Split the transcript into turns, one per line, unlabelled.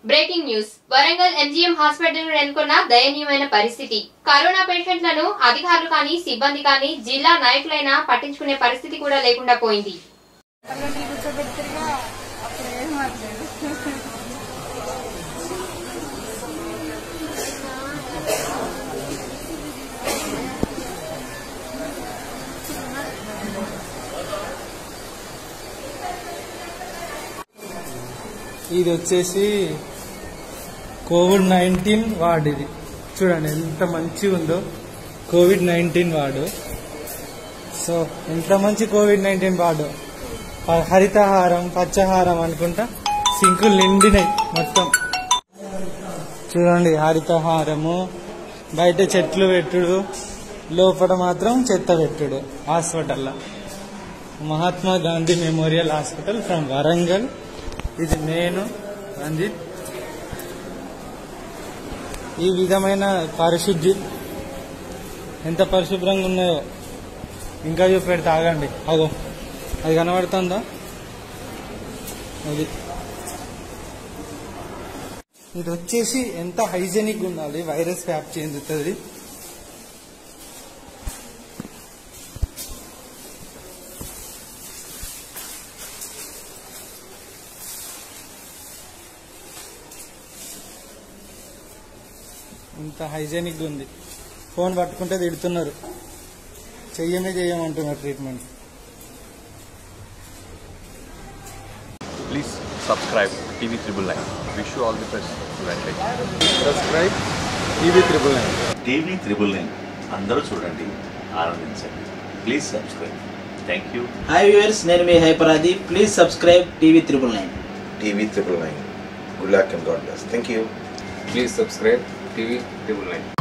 Breaking news Warangal MGM hospital నెలకొన్న దయనీయమైన పరిస్థితి కరోనా పేషెంట్లను అధికారులు కానీ సిబ్బంది కానీ జిల్లా నాయకులైనా పట్టించుకునే పరిస్థితి కూడా లేకుండా పోయింది
అక్కడ కూర్చోబెట్టిగా అప్పుడు ఏం మాట్లాడు
ఇది వచ్చేసి కోవిడ్ నైన్టీన్ వార్డ్ ఇది చూడండి ఎంత మంచిగా ఉందో కోవిడ్ నైన్టీన్ వార్డు సో ఎంత మంచి కోవిడ్ నైన్టీన్ వార్డు ప- హరితహారం పచ్చహారం అనుకుంటా సింకులు నిండినాయి మొత్తం చూడండి హరితహారము బయట చెట్లు పెట్టుడు లోపల మాత్రం చెత్త పెట్టుడు హాస్పిటల్లో Mahatma Gandhi memorial hospital from Warangal ఇది నేను రంజిత్ ఈ విధమైన పరిశుద్ధి ఎంత పరిశుభ్రంగా ఉన్నాయో ఇంకా చూపెడితే ఆగండి అగో అది కనబడుతుందా అది ఇది వచ్చేసి ఎంత హైజెనిక్ ఉండాలి వైరస్ వ్యాప్తి చెందుతుంది ఇంత హైజెనిక్ ఉంది ఫోన్ పట్టుకుంటే తిడుతున్నారు చెయ్యమే చెయ్యమంటున్నారు treatment
Please subscribe TV Triple Nine. Wish you all the best. Right.
Subscribe TV triple nine
TV triple nine అందరూ చూడండి ఆనందించండి please subscribe thank you
hi viewers నేను మీ హైపరాది please subscribe TV triple nine
TV triple nine. Good luck and God bless. Thank you.
Please subscribe TV Triple Nine.